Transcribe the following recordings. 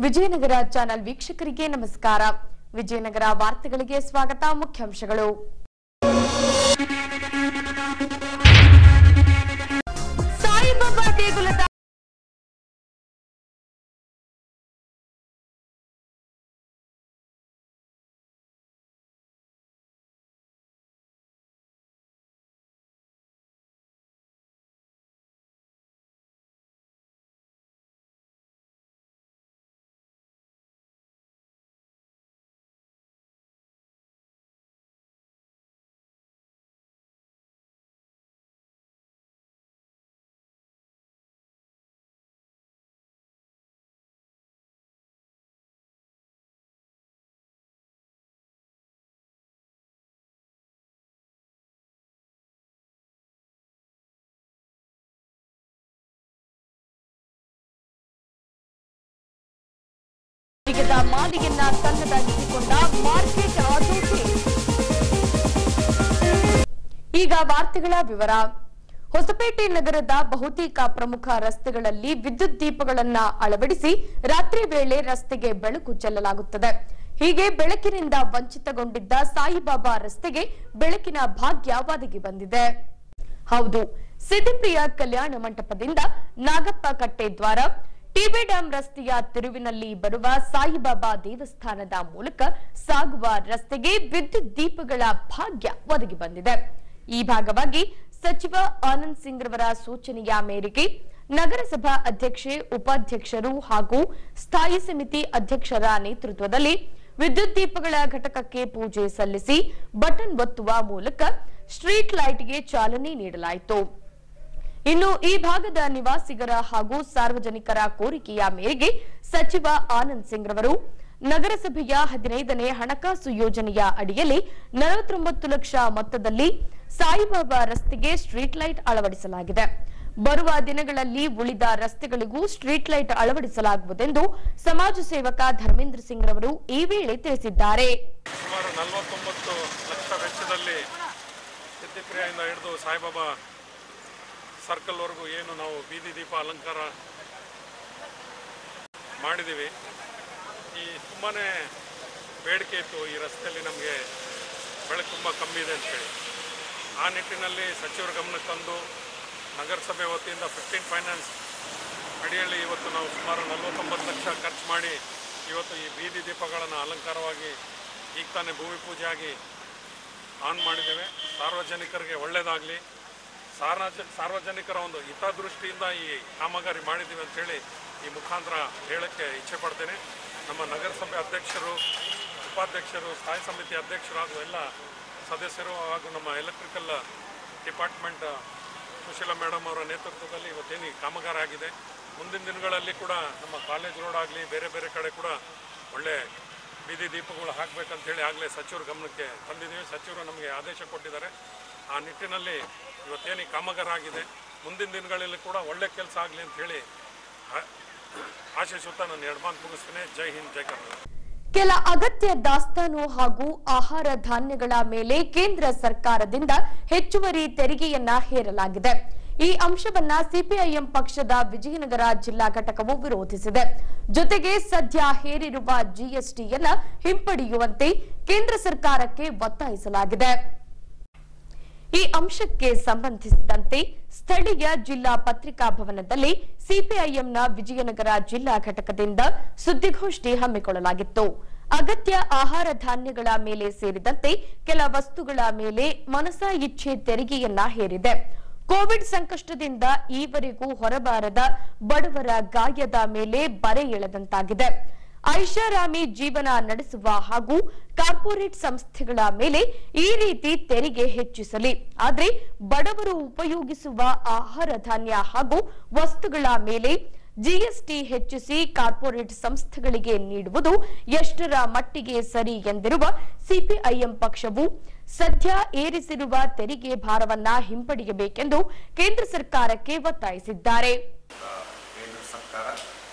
Vijayanagara channel ವೀಕ್ಷಕರಿಗೆ ನಮಸ್ಕಾರ ವಿಜಯನಗರ ವಾರ್ತೆಗಳಿಗೆ ಸ್ವಾಗತ ಮುಖ್ಯಾಂಶಗಳು ಸಾಯಿಬಾಬಾ ದೇಗುಲದ ನಿಗದ ಮಾಲಿಗೆಯನ್ನ ತನ್ನದಾಗಿಸಿಕೊಂಡ ಮಾರ್ಕೆಟ್ ಅಥಾರಿಟಿ ಈಗ ವಾರ್ತೆಗಳ ವಿವರ ಹೊಸಪೇಟೆ ನಗರದ ಬಹುತೇಕ ಪ್ರಮುಖ ರಸ್ತೆಗಳಲ್ಲಿ ವಿದ್ಯುತ್ ದೀಪಗಳನ್ನ ಅಳವಡಿಸಿ ರಾತ್ರಿ ವೇಳೆ ರಸ್ತೆಗೆ ಬೆಳಕು ಚೆಲ್ಲಲಾಗುತ್ತದೆ ಹೀಗೆ ಬೆಳಕಿನಿಂದ ವಂಚಿತಗೊಂಡಿದ್ದ ಸಾಯಿಬಾಬಾ ರಸ್ತೆಗೆ ಬೆಳಕಿನ ಭಾಗ್ಯ ಒದಗಿ ಬಂದಿದೆ ಹೌದು ಸಿದ್ದಿಪ್ರಿಯ ಕಲ್ಯಾಣ ಮಂಟಪದಿಂದ ನಾಗಪ್ಪ ಕಟ್ಟೆ ದ್ವಾರ ಟಿಬಿ ಡ್ಯಾಂ ರಸ್ತೆಯ ತಿರುವಿನಲ್ಲಿ ಬರುವ ಸಾಯಿಬಾಬಾ ದೇವಸ್ಥಾನದ ಮೂಲಕ ಸಾಗುವ ರಸ್ತೆಗೆ ವಿದ್ಯುತ್ ದೀಪಗಳ ಭಾಗ್ಯ ಒದಗಿ ಬಂದಿದೆ ಈ ಭಾಗವಾಗಿ ಸಚಿವ ಆನಂದ್ ಸಿಂಗ್ ರವರ ಸೂಚನೆಯ ಮೇರೆಗೆ ನಗರಸಭಾ ಅಧ್ಯಕ್ಷೆ ಉಪಾಧ್ಯಕ್ಷರು ಹಾಗೂ ಸ್ಥಾಯಿ ಸಮಿತಿ ಅಧ್ಯಕ್ಷರ ನೇತೃತ್ವದಲ್ಲಿ ವಿದ್ಯುತ್ ದೀಪಗಳ ಘಟಕಕ್ಕೆ ಪೂಜೆ ಸಲ್ಲಿಸಿ ಬಟನ್ ಒತ್ತುವ ಮೂಲಕ ಸ್ಟ್ರೀಟ್ ಲೈಟ್ಗೆ ಚಾಲನೆ ನೀಡಲಾಯಿತು ಇನ್ನು ಈ ಭಾಗದ ನಿವಾಸಿಗರ ಹಾಗೂ ಸಾರ್ವಜನಿಕರ ಕೋರಿಕೆಯ ಮೇರೆಗೆ ಸಚಿವ ಆನಂದ್ ಸಿಂಗ್ ರವರು ನಗರಸಭೆಯ ಹದಿನೈದನೇ ಹಣಕಾಸು ಯೋಜನೆಯ ಅಡಿಯಲ್ಲಿ ನಲವತ್ತೊಂಬತ್ತು ಲಕ್ಷ ಮೊತ್ತದಲ್ಲಿ ಸಾಯಿಬಾಬಾ ರಸ್ತೆಗೆ ಸ್ಟ್ರೀಟ್ ಲೈಟ್ ಅಳವಡಿಸಲಾಗಿದೆ ಬರುವ ದಿನಗಳಲ್ಲಿ ಉಳಿದ ರಸ್ತೆಗಳಿಗೂ ಸ್ಟ್ರೀಟ್ ಲೈಟ್ ಅಳವಡಿಸಲಾಗುವುದೆಂದು ಸಮಾಜ ಸೇವಕ ಧರ್ಮೇಂದ್ರ ಸಿಂಗ್ ರವರು ಈ ವೇಳೆ ತಿಳಿಸಿದ್ದಾರೆ ಸುಮಾರು ನಲವತ್ತೊಂಬತ್ತು ಲಕ್ಷ ವೆಚ್ಚದಲ್ಲಿ ಸಿದ್ದಿಪ್ರಿಯಿಂದ ಹಿಡಿದು ಸಾಯಿಬಾಬಾ ಸರ್ಕಲ್ವರೆಗೂ ಏನು ನಾವು ಬೀದಿ ದೀಪ ಅಲಂಕಾರ ಮಾಡಿದ್ದೀವಿ ಈ ತುಂಬಾ ಬೇಡಿಕೆ ಇತ್ತು ಈ ರಸ್ತೆಯಲ್ಲಿ ನಮಗೆ ಬೆಳಕು ತುಂಬ ಕಮ್ಮಿ ಇದೆ ಅಂತೇಳಿ ಆ ನಿಟ್ಟಿನಲ್ಲಿ ಸಚಿವರ ಗಮನಕ್ಕೆ ತಂದು ನಗರಸಭೆ ವತಿಯಿಂದ ಫಿಫ್ಟೀನ್ ಫೈನಾನ್ಸ್ ಅಡಿಯಲ್ಲಿ ಇವತ್ತು ನಾವು ಸುಮಾರು ನಲವತ್ತೊಂಬತ್ತು ಲಕ್ಷ ಖರ್ಚು ಮಾಡಿ ಇವತ್ತು ಈ ಬೀದಿ ದೀಪಗಳನ್ನು ಅಲಂಕಾರವಾಗಿ ಈಗ ತಾನೇ ಭೂಮಿ ಪೂಜೆ ಆಗಿ ಆನ್ ಮಾಡಿದ್ದೇವೆ ಸಾರ್ವಜನಿಕರಿಗೆ ಒಳ್ಳೆಯದಾಗಲಿ ಸಾರ್ವಜ ಸಾರ್ವಜನಿಕರ ಒಂದು ಹಿತದೃಷ್ಟಿಯಿಂದ ಈ ಕಾಮಗಾರಿ ಮಾಡಿದ್ದೀವಿ ಅಂತೇಳಿ ಈ ಮುಖಾಂತರ ಹೇಳಕ್ಕೆ ಇಚ್ಛೆ ಪಡ್ತೇನೆ ನಮ್ಮ ನಗರಸಭೆ ಅಧ್ಯಕ್ಷರು ಉಪಾಧ್ಯಕ್ಷರು ಸ್ಥಾಯಿ ಸಮಿತಿ ಅಧ್ಯಕ್ಷರು ಹಾಗೂ ಎಲ್ಲ ಸದಸ್ಯರು ಹಾಗೂ ನಮ್ಮ ಎಲೆಕ್ಟ್ರಿಕಲ್ ಡಿಪಾರ್ಟ್ಮೆಂಟ್ ಸುಶೀಲಾ ಮೇಡಮ್ ಅವರ ನೇತೃತ್ವದಲ್ಲಿ ಇವತ್ತೇನು ಈ ಕಾಮಗಾರಿ ಆಗಿದೆ ಮುಂದಿನ ದಿನಗಳಲ್ಲಿ ಕೂಡ ನಮ್ಮ ಕಾಲೇಜ್ ರೋಡ್ ಆಗಲಿ ಬೇರೆ ಬೇರೆ ಕಡೆ ಕೂಡ ಒಳ್ಳೆ ಬೀದಿ ದೀಪಗಳು ಹಾಕಬೇಕಂತೇಳಿ ಆಗಲೇ ಸಚಿವರ ಗಮನಕ್ಕೆ ತಂದಿದ್ದೀವಿ ಸಚಿವರು ನಮಗೆ ಆದೇಶ ಕೊಟ್ಟಿದ್ದಾರೆ ಆ ನಿಟ್ಟಿನಲ್ಲಿ ಇವತ್ತೇನು ಈ ಕಾಮಗಾರಿ ಆಗಿದೆ ಮುಂದಿನ ದಿನಗಳಲ್ಲಿ ಕೂಡ ಒಳ್ಳೆ ಕೆಲಸ ಆಗಲಿ ಅಂತೇಳಿ ಆ- ಆಶಿಸುತ್ತಾ ನಾನು ಎರಡು ಮಾತು ಮುಗಿಸ್ತೇನೆ ಜೈ ಹಿಂದ್ ಜೈ ಕರ್ನಾಟಕ ಕೆಲ ಅಗತ್ಯ ದಾಸ್ತಾನು ಹಾಗೂ ಆಹಾರ ಧಾನ್ಯಗಳ ಮೇಲೆ ಕೇಂದ್ರ ಸರ್ಕಾರದಿಂದ ಹೆಚ್ಚುವರಿ ತೆರಿಗೆಯನ್ನ ಹೇರಲಾಗಿದೆ ಈ ಅಂಶವನ್ನ ಸಿಪಿಐಎಂ ಪಕ್ಷದ ವಿಜಯನಗರ ಜಿಲ್ಲಾ ಘಟಕವು ವಿರೋಧಿಸಿದೆ ಜೊತೆಗೆ ಸದ್ಯ ಹೇರಿರುವ ಜಿಎಸ್ಟಿಯನ್ನ ಹಿಂಪಡೆಯುವಂತೆ ಕೇಂದ್ರ ಸರ್ಕಾರಕ್ಕೆ ಒತ್ತಾಯಿಸಲಾಗಿದೆ ಈ ಅಂಶಕ್ಕೆ ಸಂಬಂಧಿಸಿದಂತೆ ಸ್ಥಳೀಯ ಜಿಲ್ಲಾ ಪತ್ರಿಕಾ ಭವನದಲ್ಲಿ ಸಿಪಿಐಎಂನ ವಿಜಯನಗರ ಜಿಲ್ಲಾ ಘಟಕದಿಂದ ಸುದ್ದಿಗೋಷ್ಠಿ ಹಮ್ಮಿಕೊಳ್ಳಲಾಗಿತ್ತು ಅಗತ್ಯ ಆಹಾರ ಧಾನ್ಯಗಳ ಮೇಲೆ ಸೇರಿದಂತೆ ಕೆಲ ವಸ್ತುಗಳ ಮೇಲೆ ಮನಸಾ ಇಚ್ಛೆ ತೆರಿಗೆಯನ್ನ ಹೇರಿದೆ ಕೋವಿಡ್ ಸಂಕಷ್ಟದಿಂದ ಈವರೆಗೂ ಹೊರಬಾರದ ಬಡವರ ಗಾಯದ ಮೇಲೆ ಬರೆ ಎಳೆದಂತಾಗಿದೆ ಐಷಾರಾಮಿ ಜೀವನ ನಡೆಸುವ ಹಾಗೂ ಕಾರ್ಪೊರೇಟ್ ಸಂಸ್ಥೆಗಳ ಮೇಲೆ ಈ ರೀತಿ ತೆರಿಗೆ ಹೆಚ್ಚಿಸಲಿ ಆದರೆ ಬಡವರು ಉಪಯೋಗಿಸುವ ಆಹಾರ ಧಾನ್ಯ ಹಾಗೂ ವಸ್ತುಗಳ ಮೇಲೆ ಜಿಎಸ್ಟಿ ಹೆಚ್ಚಿಸಿ ಕಾರ್ಪೊರೇಟ್ ಸಂಸ್ಥೆಗಳಿಗೆ ನೀಡುವುದು ಎಷ್ಟರ ಮಟ್ಟಿಗೆ ಸರಿ ಎಂದಿರುವ ಸಿಪಿಐಎಂ ಪಕ್ಷವು ಸದ್ಯ ಏರಿಸಿರುವ ತೆರಿಗೆ ಭಾರವನ್ನ ಹಿಂಪಡೆಯಬೇಕೆಂದು ಕೇಂದ್ರ ಸರ್ಕಾರಕ್ಕೆ ಒತ್ತಾಯಿಸಿದ್ದಾರೆ ಕೇಂದ್ರ ಸರ್ಕಾರ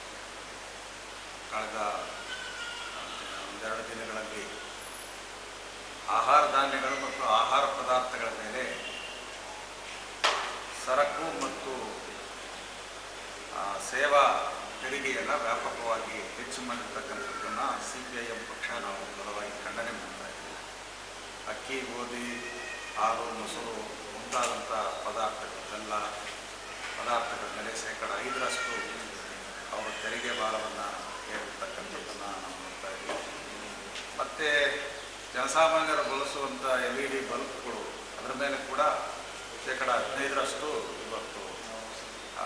ಕಳೆದ ಒಂದೆರಡು ದಿನಗಳಲ್ಲಿ ಆಹಾರ ಧಾನ್ಯಗಳು ಮತ್ತು ಆಹಾರ ಪದಾರ್ಥಗಳ ಮೇಲೆ ಸರಕು ಮತ್ತು ಆ, ಸೇವಾ ತೆರಿಗೆಯನ್ನು ವ್ಯಾಪಕವಾಗಿ ಹೆಚ್ಚು ಮಾಡಿರ್ತಕ್ಕಂಥದ್ದನ್ನು ಸಿ ಪಿ ಐ ಎಂ ಪಕ್ಷ ನಾವು ಬಲವಾಗಿ ಖಂಡನೆ ಮಾಡ್ತಾ ಇದ್ದೀವಿ ಅಕ್ಕಿ ಗೋಧಿ ಹಾಲು ಮೊಸರು ಮುಂತಾದಂಥ ಪದಾರ್ಥಗಳು ಬೆಲ್ಲ ಪದಾರ್ಥಗಳ ಮೇಲೆ ಶೇಕಡ ಐದರಷ್ಟು ಅವರು ತೆರಿಗೆ ಭಾರವನ್ನು ಹೇರಿರ್ತಕ್ಕಂಥದ್ದನ್ನು ನಾವು ನೋಡ್ತಾ ಇದ್ದೀವಿ ಮತ್ತು ಜನಸಾಮಾನ್ಯರು ಬಳಸುವಂಥ ಎಲ್ ಇ ಡಿ ಬಲ್ಬ್ಗಳು ಅದರ ಮೇಲೆ ಕೂಡ ಶೇಕಡ ಹದಿನೈದರಷ್ಟು ಇವತ್ತು ಆ,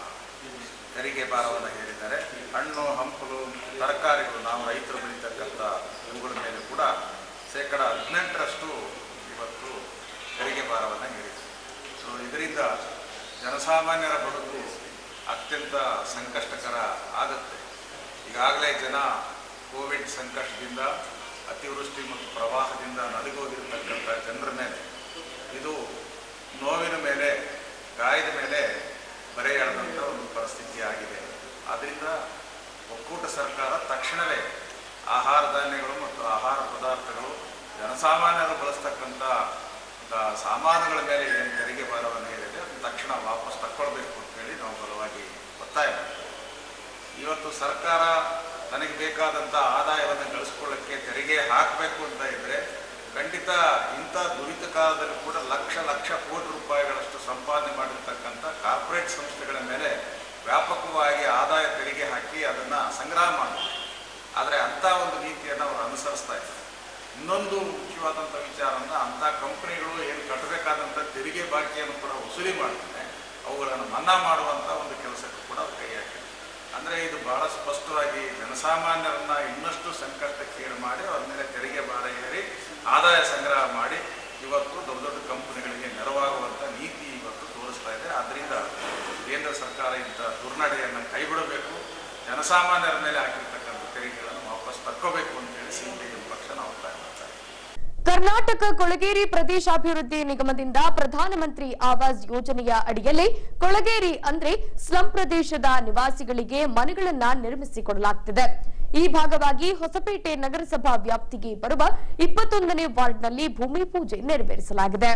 ತೆರಿಗೆ ಭಾರವನ್ನು ಹೇರಿದ್ದಾರೆ ಹಣ್ಣು ಹಂಪಲು ತರಕಾರಿಗಳು ನಾವು ರೈತರು ಬೆಳೀತಕ್ಕಂಥ ಇವುಗಳ ಮೇಲೆ ಕೂಡ ಶೇಕಡ ಹದಿನೆಂಟರಷ್ಟು ಇವತ್ತು ತೆರಿಗೆ ಭಾರವನ್ನು ಹೇರಿದೆ ಸೊ ಇದರಿಂದ ಜನಸಾಮಾನ್ಯರ ಬದುಕು ಅತ್ಯಂತ ಸಂಕಷ್ಟಕರ ಆಗುತ್ತೆ ಈಗಾಗಲೇ ಜನ ಕೋವಿಡ್ ಸಂಕಷ್ಟದಿಂದ ಅತಿವೃಷ್ಟಿ ಮತ್ತು ಪ್ರವಾಹದಿಂದ ನಲಿಗೋಗಿರ್ತಕ್ಕಂಥ ಜನರ ಮೇಲೆ ಇದು ನೋವಿನ ಮೇಲೆ ಗಾಯದ ಮೇಲೆ ಬರೆ ಎಳೆದಂಥ ಒಂದು ಪರಿಸ್ಥಿತಿ ಆಗಿದೆ ಆದ್ದರಿಂದ ಒಕ್ಕೂಟ ಸರ್ಕಾರ ತಕ್ಷಣವೇ ಆಹಾರ ಧಾನ್ಯಗಳು ಮತ್ತು ಆಹಾರ ಪದಾರ್ಥಗಳು ಜನಸಾಮಾನ್ಯರು ಬಳಸ್ತಕ್ಕಂಥ ಆ, ಸಾಮಾನುಗಳ ಮೇಲೆ ಏನು ತೆರಿಗೆ ಭಾರವನ್ನು ಹೇಳಿದೆ ಅದನ್ನು ತಕ್ಷಣ ವಾಪಸ್ ತಕ್ಕೊಳ್ಬೇಕು ಅಂತೇಳಿ ನಾವು ಬಲವಾಗಿ ಒತ್ತಾಯ ಮಾಡ್ತೇವೆ ಇವತ್ತು ಸರ್ಕಾರ ತನಗೆ ಬೇಕಾದಂಥ ಆದಾಯವನ್ನು ಗಳಿಸ್ಕೊಳ್ಳೋಕ್ಕೆ ತೆರಿಗೆ ಹಾಕಬೇಕು ಅಂತ ಇದ್ದರೆ ಖಂಡಿತ ಇಂಥ ದುರಿತ ಕಾಲದಲ್ಲಿ ಕೂಡ ಲಕ್ಷ ಲಕ್ಷ ಕೋಟಿ ರೂಪಾಯಿಗಳಷ್ಟು ಸಂಪಾದನೆ ಮಾಡಿರ್ತಕ್ಕಂಥ ಕಾರ್ಪೊರೇಟ್ ಸಂಸ್ಥೆಗಳ ಮೇಲೆ ವ್ಯಾಪಕವಾಗಿ ಆದಾಯ ತೆರಿಗೆ ಹಾಕಿ ಅದನ್ನು ಸಂಗ್ರಹ ಮಾಡಬೇಕು ಆದರೆ ಅಂಥ ಒಂದು ನೀತಿಯನ್ನು ಅವರು ಅನುಸರಿಸ್ತಾ ಇದ್ದಾರೆ ಇನ್ನೊಂದು ಮುಖ್ಯವಾದಂಥ ವಿಚಾರನ ಅಂಥ ಕಂಪನಿಗಳು ಏನು ಕಟ್ಟಬೇಕಾದಂಥ ತೆರಿಗೆ ಬಾಕಿಯನ್ನು ಕೂಡ ವಸೂಲಿ ಮಾಡ್ತಾರೆ ಅವುಗಳನ್ನು ಮನ್ನಾ ಮಾಡುವಂಥ ಒಂದು ಕೆಲಸಕ್ಕೂ ಕೂಡ ಅವ್ರು ಕೈ ಹಾಕಿದೆ ಅಂದರೆ ಇದು ಬಹಳ ಸ್ಪಷ್ಟವಾಗಿ ಜನಸಾಮಾನ್ಯರನ್ನ ಇನ್ನಷ್ಟು ಸಂಕಷ್ಟಕ್ಕೀಡು ಮಾಡಿ ಅವ್ರ ಮೇಲೆ ತೆರಿಗೆ ಭಾರ ಏರಿ ಆದಾಯ ಸಂಗ್ರಹ ಮಾಡಿ ಇವತ್ತು ದೊಡ್ಡ ದೊಡ್ಡ ಕಂಪನಿಗಳಿಗೆ ನೆರವಾಗುವಂಥ ನೀತಿ ಇವತ್ತು ತೋರಿಸ್ತಾ ಇದೆ ಆದ್ದರಿಂದ ಕೇಂದ್ರ ಸರ್ಕಾರ ಇಂಥ ದುರ್ನಡೆಯನ್ನು ಕೈಬಿಡಬೇಕು ಜನಸಾಮಾನ್ಯರ ಮೇಲೆ ಹಾಕಿರ್ತಕ್ಕಂಥ ತೆರಿಗೆಗಳನ್ನು ವಾಪಸ್ ತಕ್ಕೋಬೇಕು ಅಂತೇಳಿ ಸಿ ಪಿ ಎಂ ಪಕ್ಷ ನಾವು ಒತ್ತಾಯ ಮಾಡ್ತಾ ಇದ್ದೀವಿ ಕರ್ನಾಟಕ ಕೊಳಗೇರಿ ಪ್ರದೇಶಾಭಿವೃದ್ಧಿ ನಿಗಮದಿಂದ ಪ್ರಧಾನಮಂತ್ರಿ ಆವಾಸ್ ಯೋಜನೆಯ ಅಡಿಯಲ್ಲಿ ಕೊಳಗೇರಿ ಅಂದ್ರೆ ಸ್ಲಂ ಪ್ರದೇಶದ ನಿವಾಸಿಗಳಿಗೆ ಮನೆಗಳನ್ನ ನಿರ್ಮಿಸಿಕೊಡಲಾಗ್ತಿದೆ ಈ ಭಾಗವಾಗಿ ಹೊಸಪೇಟೆ ನಗರಸಭಾ ವ್ಯಾಪ್ತಿಗೆ ಬರುವ ಇಪ್ಪತ್ತೊಂದನೇ ವಾರ್ಡ್ನಲ್ಲಿ ಭೂಮಿ ಪೂಜೆ ನೆರವೇರಿಸಲಾಗಿದೆ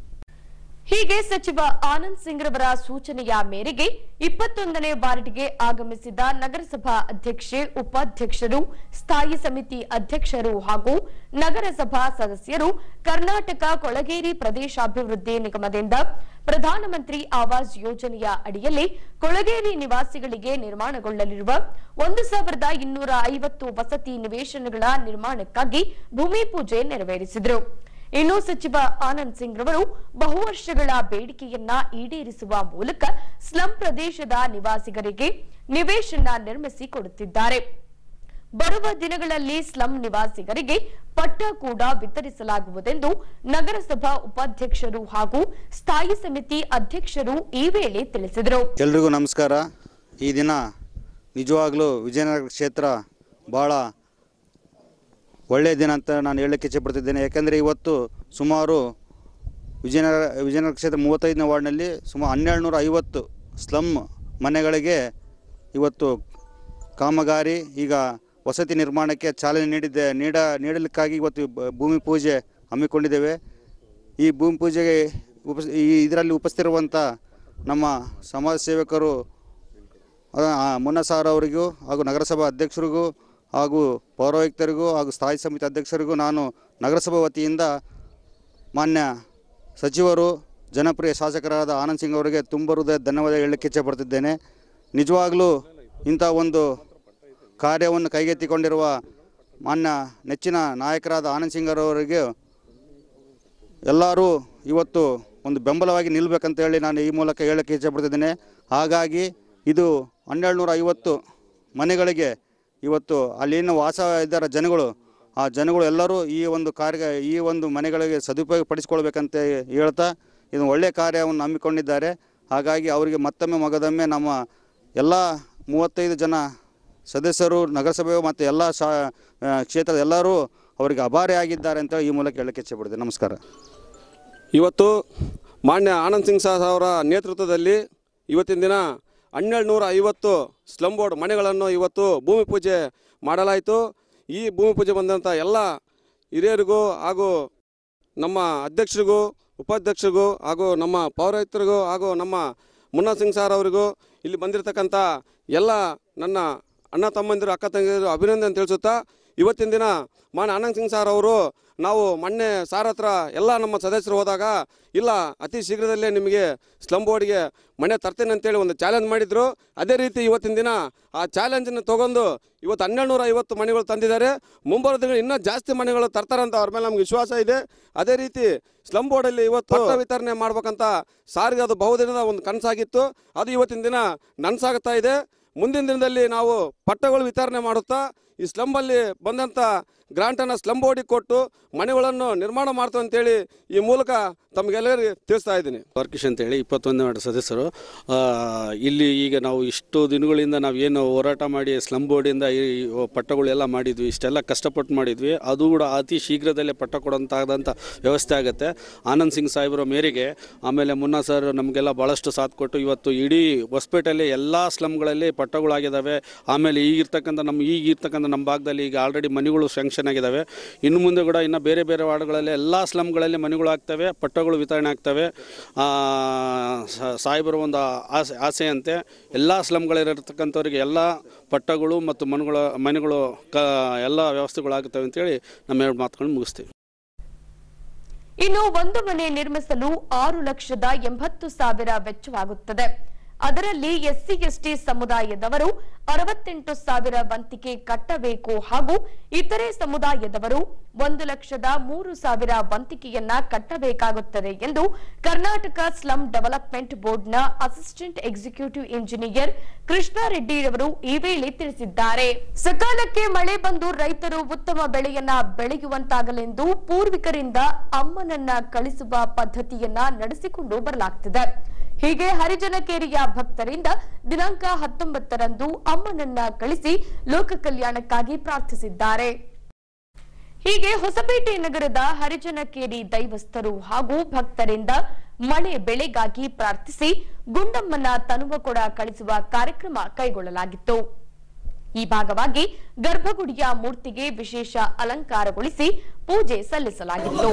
ಹೀಗೆ ಸಚಿವ ಆನಂದ್ ಸಿಂಗ್ ರವರ ಸೂಚನೆಯ ಮೇರೆಗೆ ಇಪ್ಪತ್ತೊಂದನೇ ವಾರ್ಡ್ಗೆ ಆಗಮಿಸಿದ ನಗರಸಭಾ ಅಧ್ಯಕ್ಷೆ ಉಪಾಧ್ಯಕ್ಷರು ಸ್ಥಾಯಿ ಸಮಿತಿ ಅಧ್ಯಕ್ಷರು ಹಾಗೂ ನಗರಸಭಾ ಸದಸ್ಯರು ಕರ್ನಾಟಕ ಕೊಳಗೇರಿ ಪ್ರದೇಶಾಭಿವೃದ್ಧಿ ನಿಗಮದಿಂದ ಪ್ರಧಾನಮಂತ್ರಿ ಆವಾಸ್ ಯೋಜನೆಯ ಅಡಿಯಲ್ಲಿ ಕೊಳಗೇರಿ ನಿವಾಸಿಗಳಿಗೆ ನಿರ್ಮಾಣಗೊಳ್ಳಲಿರುವ ಒಂದು ಸಾವಿರದ ಇನ್ನೂರ ಐವತ್ತು ವಸತಿ ನಿವೇಶನಗಳ ನಿರ್ಮಾಣಕ್ಕಾಗಿ ಭೂಮಿ ಪೂಜೆ ನೆರವೇರಿಸಿದರು ಇನ್ನು ಸಚಿವ ಆನಂದ್ ಸಿಂಗ್ ರವರು ಬಹುವರ್ಷಗಳ ಬೇಡಿಕೆಯನ್ನ ಈಡೇರಿಸುವ ಮೂಲಕ ಸ್ಲಂ ಪ್ರದೇಶದ ನಿವಾಸಿಗರಿಗೆ ನಿವೇಶನ ನಿರ್ಮಿಸಿ ಕೊಡುತ್ತಿದ್ದಾರೆ ಬರುವ ದಿನಗಳಲ್ಲಿ ಸ್ಲಂ ನಿವಾಸಿಗರಿಗೆ ಪಟ್ಟ ಕೂಡ ವಿತರಿಸಲಾಗುವುದೆಂದು ನಗರಸಭಾ ಉಪಾಧ್ಯಕ್ಷರು ಹಾಗೂ ಸ್ಥಾಯಿ ಸಮಿತಿ ಅಧ್ಯಕ್ಷರು ಈ ವೇಳೆ ತಿಳಿಸಿದರು ಎಲ್ರಿಗೂ ನಮಸ್ಕಾರ ಈ ದಿನ ನಿಜವಾಗ್ಲೂ ವಿಜಯನಗರ ಕ್ಷೇತ್ರ ಭಾಳ ಒಳ್ಳೆಯ ದಿನ ಅಂತ ನಾನು ಹೇಳಕ್ಕೆ ಇಚ್ಛೆಪಡ್ತಿದ್ದೇನೆ ಯಾಕೆಂದರೆ ಇವತ್ತು ಸುಮಾರು ವಿಜಯನಗರ ವಿಜಯನಗರ ಕ್ಷೇತ್ರ ಮೂವತ್ತೈದನೇ ವಾರ್ಡ್ನಲ್ಲಿ ಸುಮಾರು ಹನ್ನೆರಡು ನೂರ ಐವತ್ತು ಸ್ಲಮ್ ಮನೆಗಳಿಗೆ ಇವತ್ತು ಕಾಮಗಾರಿ ಈಗ ವಸತಿ ನಿರ್ಮಾಣಕ್ಕೆ ಚಾಲನೆ ನೀಡಿದ್ದೆ ನೀಡ ನೀಡಲಿಕ್ಕಾಗಿ ಇವತ್ತು ಬ- ಭೂಮಿ ಪೂಜೆ ಹಮ್ಮಿಕೊಂಡಿದ್ದೇವೆ ಈ ಭೂಮಿ ಪೂಜೆಗೆ ಉಪ ಈ ಇದರಲ್ಲಿ ಉಪಸ್ಥಿತಿರುವಂಥ ನಮ್ಮ ಸಮಾಜ ಸೇವಕರು ಆ, ಮುನ್ನ ಸಾರ್ ಅವರಿಗೂ ಹಾಗೂ ನಗರಸಭಾ ಅಧ್ಯಕ್ಷರಿಗೂ ಹಾಗೂ ಪೌರಾಯುಕ್ತರಿಗೂ ಹಾಗೂ ಸ್ಥಾಯಿ ಸಮಿತಿ ಅಧ್ಯಕ್ಷರಿಗೂ ನಾನು ನಗರಸಭಾ ವತಿಯಿಂದ ಮಾನ್ಯ ಸಚಿವರು ಜನಪ್ರಿಯ ಶಾಸಕರಾದ ಆನಂದ್ ಸಿಂಗ್ ಅವರಿಗೆ ತುಂಬ ಹೃದಯ ಧನ್ಯವಾದ ಹೇಳಲಿಕ್ಕೆ ಇಚ್ಛೆಪಡ್ತಿದ್ದೇನೆ ನಿಜವಾಗಲೂ ಇಂಥ ಒಂದು ಕಾರ್ಯವನ್ನು ಕೈಗೆತ್ತಿಕೊಂಡಿರುವ ಮಾನ್ಯ ನೆಚ್ಚಿನ ನಾಯಕರಾದ ಆನಂದ್ ಸಿಂಗ್ ಅವರಿಗೆ ಎಲ್ಲರೂ ಇವತ್ತು ಒಂದು ಬೆಂಬಲವಾಗಿ ನಿಲ್ಲಬೇಕಂತ ಹೇಳಿ ನಾನು ಈ ಮೂಲಕ ಹೇಳಕ್ಕೆ ಇಚ್ಛೆಪಡ್ತಿದ್ದೇನೆ ಹಾಗಾಗಿ ಇದು ಹನ್ನೆರಡು ನೂರ ಐವತ್ತು ಮನೆಗಳಿಗೆ ಇವತ್ತು ಅಲ್ಲಿನ ವಾಸ ಇದ್ದಾರೆ ಜನಗಳು ಆ ಜನಗಳು ಎಲ್ಲರೂ ಈ ಒಂದು ಕಾರ್ಯ ಈ ಒಂದು ಮನೆಗಳಿಗೆ ಸದುಪಯೋಗ ಪಡಿಸ್ಕೊಳ್ಬೇಕಂತ ಹೇಳ್ತಾ ಇದು ಒಳ್ಳೆಯ ಕಾರ್ಯವನ್ನು ಹಮ್ಮಿಕೊಂಡಿದ್ದಾರೆ ಹಾಗಾಗಿ ಅವರಿಗೆ ಮತ್ತೊಮ್ಮೆ ಮಗದೊಮ್ಮೆ ನಮ್ಮ ಎಲ್ಲ ಮೂವತ್ತೈದು ಜನ ಸದಸ್ಯರು ನಗರಸಭೆ ಮತ್ತು ಎಲ್ಲ ಶಾ ಆ, ಕ್ಷೇತ್ರದ ಎಲ್ಲರೂ ಅವರಿಗೆ ಅಭಾರಿ ಆಗಿದ್ದಾರೆ ಅಂತ ಈ ಮೂಲಕ ಹೇಳಕ್ಕೆ ಇಚ್ಛೆಪಡ್ತೇನೆ ನಮಸ್ಕಾರ ಇವತ್ತು ಮಾನ್ಯ ಆನಂದ್ ಸಿಂಗ್ ಸಾಹ್ ಅವರ ನೇತೃತ್ವದಲ್ಲಿ ಇವತ್ತಿನ ದಿನ ಹನ್ನೆರಡು ನೂರ ಐವತ್ತು ಸ್ಲಮ್ ಬೋರ್ಡ್ ಮನೆಗಳನ್ನು ಇವತ್ತು ಭೂಮಿ ಪೂಜೆ ಮಾಡಲಾಯಿತು ಈ ಭೂಮಿ ಪೂಜೆ ಬಂದಂಥ ಎಲ್ಲ ಹಿರಿಯರಿಗೂ ಹಾಗೂ ನಮ್ಮ ಅಧ್ಯಕ್ಷರಿಗೂ ಉಪಾಧ್ಯಕ್ಷರಿಗೂ ಹಾಗೂ ನಮ್ಮ ಪೌರಾಯುಕ್ತರಿಗೂ ಹಾಗೂ ನಮ್ಮ ಮುನ್ನಾ ಸಿಂಗ್ ಸಾರ್ ಅವರಿಗೂ ಇಲ್ಲಿ ಬಂದಿರತಕ್ಕಂಥ ಎಲ್ಲ ನನ್ನ ಅಣ್ಣ ತಮ್ಮಂದಿರು ಅಕ್ಕ ತಂಗಿಯರು ಅಭಿನಂದನೆ ತಿಳಿಸುತ್ತಾ ಇವತ್ತಿನ ದಿನ ಮಾನ್ಯ ಆನಂದ್ ಸಿಂಗ್ ಸರ್ ಅವರು ನಾವು ಮೊನ್ನೆ ಸಾರ್ ಹತ್ರ ಎಲ್ಲ ನಮ್ಮ ಸದಸ್ಯರು ಹೋದಾಗ ಇಲ್ಲ ಅತಿ ಶೀಘ್ರದಲ್ಲೇ ನಿಮಗೆ ಸ್ಲಮ್ ಬೋರ್ಡ್ಗೆ ಮನೆ ತರ್ತೇನೆ ಅಂತೇಳಿ ಒಂದು ಚಾಲೆಂಜ್ ಮಾಡಿದರು ಅದೇ ರೀತಿ ಇವತ್ತಿನ ದಿನ ಆ ಚಾಲೆಂಜನ್ನು ತೊಗೊಂಡು ಇವತ್ತು ಹನ್ನೆರಡುನೂರ ಐವತ್ತು ಮನೆಗಳು ತಂದಿದ್ದಾರೆ ಮುಂಬರುವ ದಿನ ಇನ್ನೂ ಜಾಸ್ತಿ ಮನೆಗಳು ತರ್ತಾರಂತ ಅವ್ರ ಮೇಲೆ ನಮ್ಗೆ ವಿಶ್ವಾಸ ಇದೆ ಅದೇ ರೀತಿ ಸ್ಲಮ್ ಬೋರ್ಡಲ್ಲಿ ಇವತ್ತು ಪಟ್ಟ ವಿತರಣೆ ಮಾಡ್ಬೇಕಂತ ಸಾರಿಗೆ ಅದು ಬಹುದಿನದ ಒಂದು ಕನಸಾಗಿತ್ತು ಅದು ಇವತ್ತಿನ ದಿನ ನನಸಾಗ್ತಾ ಇದೆ ಮುಂದಿನ ದಿನದಲ್ಲಿ ನಾವು ಪಟ್ಟಗಳು ವಿತರಣೆ ಮಾಡುತ್ತಾ ಈ ಸ್ಲಂಬಲ್ಲಿ ಬಂದಂಥ ಗ್ರಾಂಟನ್ನು ಸ್ಲಮ್ ಬೋರ್ಡಿಗೆ ಕೊಟ್ಟು ಮನೆಗಳನ್ನು ನಿರ್ಮಾಣ ಮಾಡ್ತು ಅಂತೇಳಿ ಈ ಮೂಲಕ ತಮಗೆಲ್ಲರಿಗೂ ತಿಳಿಸ್ತಾ ಇದ್ದೀನಿ ವರ್ಕಿಶ್ ಅಂತೇಳಿ ಇಪ್ಪತ್ತೊಂದನೇ ವಾರ್ಡ್ ಸದಸ್ಯರು ಆ, ಇಲ್ಲಿ ಈಗ ನಾವು ಇಷ್ಟು ದಿನಗಳಿಂದ ನಾವು ಏನು ಹೋರಾಟ ಮಾಡಿ ಸ್ಲಮ್ ಬೋರ್ಡಿಂದ ಈ ಪಟ್ಟಗಳೆಲ್ಲ ಮಾಡಿದ್ವಿ ಇಷ್ಟೆಲ್ಲ ಕಷ್ಟಪಟ್ಟು ಮಾಡಿದ್ವಿ ಅದು ಕೂಡ ಅತಿ ಶೀಘ್ರದಲ್ಲೇ ಪಟ್ಟ ಕೊಡೋಂತಾದಂಥ ವ್ಯವಸ್ಥೆ ಆಗುತ್ತೆ ಆನಂದ್ ಸಿಂಗ್ ಸಾಹೇಬರ ಮೇರೆಗೆ ಆಮೇಲೆ ಮುನ್ನಾ ಸರ್ ನಮಗೆಲ್ಲ ಭಾಳಷ್ಟು ಸಾಥ್ ಕೊಟ್ಟು ಇವತ್ತು ಇಡೀ ಹೊಸಪೇಟೆಯಲ್ಲಿ ಎಲ್ಲ ಸ್ಲಮ್ಗಳಲ್ಲಿ ಪಟ್ಟಗಳಾಗಿದ್ದಾವೆ ಆಮೇಲೆ ಈಗಿರ್ತಕ್ಕಂಥ ನಮ್ಮ ಈಗ ಇರ್ತಕ್ಕಂಥ ನಮ್ಮ ಭಾಗದಲ್ಲಿ ಈಗ ಆಲ್ರೆಡಿ ಮನೆಗಳು ಸ್ಯಾಂಕ್ಷನ್ ಆಗಿದ್ದಾವೆ ಇನ್ನು ಮುಂದೆ ಕೂಡ ಇನ್ನು ಬೇರೆ ಬೇರೆ ವಾರ್ಡ್ಗಳಲ್ಲಿ ಎಲ್ಲ ಸ್ಲಮ್ಗಳಲ್ಲಿ ಮನೆಗಳು ಆಗ್ತವೆ ಪಟ್ಟಗಳು ವಿತರಣೆ ಆಗ್ತವೆ ಆ, ಸ- ಸಾಹೇಬರ ಒಂದು ಆಸೆ ಆಸೆಯಂತೆ ಎಲ್ಲ ಸ್ಲಮ್ಗಳಿರತಕ್ಕಂಥವ್ರಿಗೆ ಎಲ್ಲ ಪಟ್ಟಗಳು ಮತ್ತು ಮನೆಗಳು ಮನೆಗಳು ಕ ಎಲ್ಲ ವ್ಯವಸ್ಥೆಗಳಾಗುತ್ತವೆ ಅಂತೇಳಿ ನಮ್ಮ ಎರಡು ಮಾತುಗಳನ್ನು ಮುಗಿಸ್ತೀವಿ ಇನ್ನು ಒಂದು ಮನೆ ನಿರ್ಮಿಸಲು ಆರು ಲಕ್ಷದ ಎಂಬತ್ತು ಸಾವಿರ ವೆಚ್ಚವಾಗುತ್ತದೆ ಅದರಲ್ಲಿ ಎಸ್ಸಿ ಎಸ್ಟಿ ಸಮುದಾಯದವರು ಅರವತ್ತೆಂಟು ಸಾವಿರ ವಂತಿಗೆ ಕಟ್ಟಬೇಕು ಹಾಗೂ ಇತರೆ ಸಮುದಾಯದವರು ಒಂದು ಲಕ್ಷದ ಮೂರು ಸಾವಿರ ವಂತಿಗೆಯನ್ನ ಕಟ್ಟಬೇಕಾಗುತ್ತದೆ ಎಂದು ಕರ್ನಾಟಕ ಸ್ಲಂ ಡೆವಲಪ್ಮೆಂಟ್ ಬೋರ್ಡ್ನ ಅಸಿಸ್ಟೆಂಟ್ ಎಕ್ಸಿಕ್ಯೂಟಿವ್ ಇಂಜಿನಿಯರ್ ಕೃಷ್ಣಾರೆಡ್ಡಿಯವರು ಈ ವೇಳೆ ತಿಳಿಸಿದ್ದಾರೆ ಸಕಾಲಕ್ಕೆ ಮಳೆ ಬಂದು ರೈತರು ಉತ್ತಮ ಬೆಳೆಯನ್ನ ಬೆಳೆಯುವಂತಾಗಲೆಂದು ಪೂರ್ವಿಕರಿಂದ ಅಮ್ಮನನ್ನ ಕಳಿಸುವ ಪದ್ಧತಿಯನ್ನ ನಡೆಸಿಕೊಂಡು ಬರಲಾಗ್ತಿದೆ ಹೀಗೆ ಹರಿಜನಕೇರಿಯ ಭಕ್ತರಿಂದ ದಿನಾಂಕ ಹತ್ತೊಂಬತ್ತರಂದು ಅಮ್ಮನನ್ನ ಕಳಿಸಿ ಲೋಕ ಕಲ್ಯಾಣಕ್ಕಾಗಿ ಪ್ರಾರ್ಥಿಸಿದ್ದಾರೆ ಹೀಗೆ ಹೊಸಪೇಟೆ ನಗರದ ಹರಿಜನಕೇರಿ ದೈವಸ್ಥರು ಹಾಗೂ ಭಕ್ತರಿಂದ ಮಳೆ ಬೆಳೆಗಾಗಿ ಪ್ರಾರ್ಥಿಸಿ ಗುಂಡಮ್ಮನ ತನುವ ಕೊಡ ಕಳಿಸುವ ಕಾರ್ಯಕ್ರಮ ಕೈಗೊಳ್ಳಲಾಗಿತ್ತು ಈ ಭಾಗವಾಗಿ ಗರ್ಭಗುಡಿಯ ಮೂರ್ತಿಗೆ ವಿಶೇಷ ಅಲಂಕಾರಗೊಳಿಸಿ ಪೂಜೆ ಸಲ್ಲಿಸಲಾಗಿತ್ತು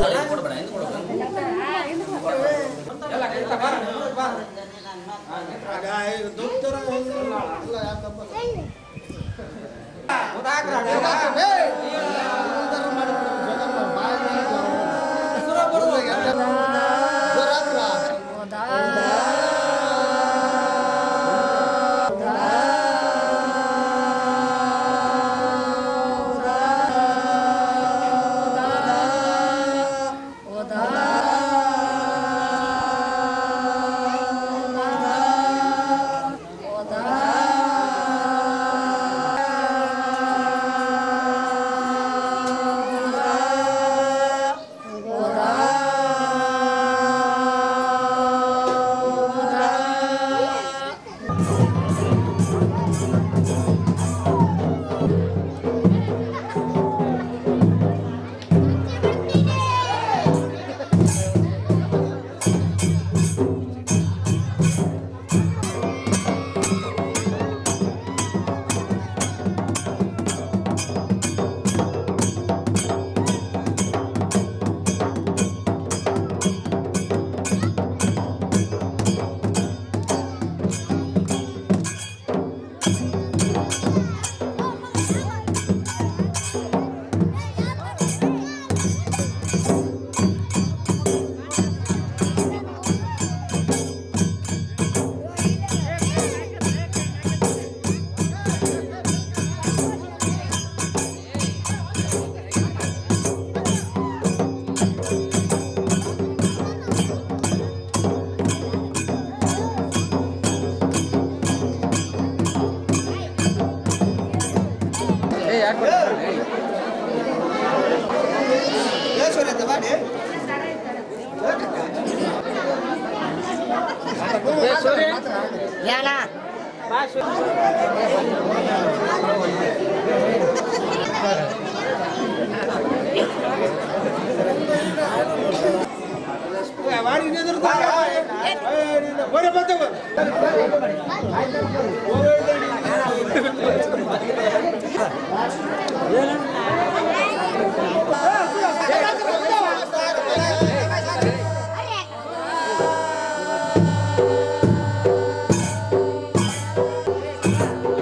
¡Vamos!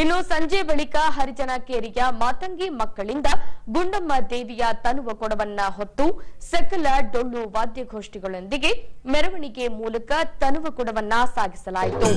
ಇನ್ನು ಸಂಜೆ ಬಳಿಕ ಹರಿಜನ ಕೇರಿಯ ಮಾತಂಗಿ ಮಕ್ಕಳಿಂದ ಗುಂಡಮ್ಮ ದೇವಿಯ ತನುವ ಕೊಡವನ್ನ ಹೊತ್ತು ಸಕಲ ಡೊಳ್ಳು ವಾದ್ಯಗೋಷ್ಠಿಗಳೊಂದಿಗೆ ಮೆರವಣಿಗೆ ಮೂಲಕ ತನುವ ಕೊಡವನ್ನ ಸಾಗಿಸಲಾಯಿತು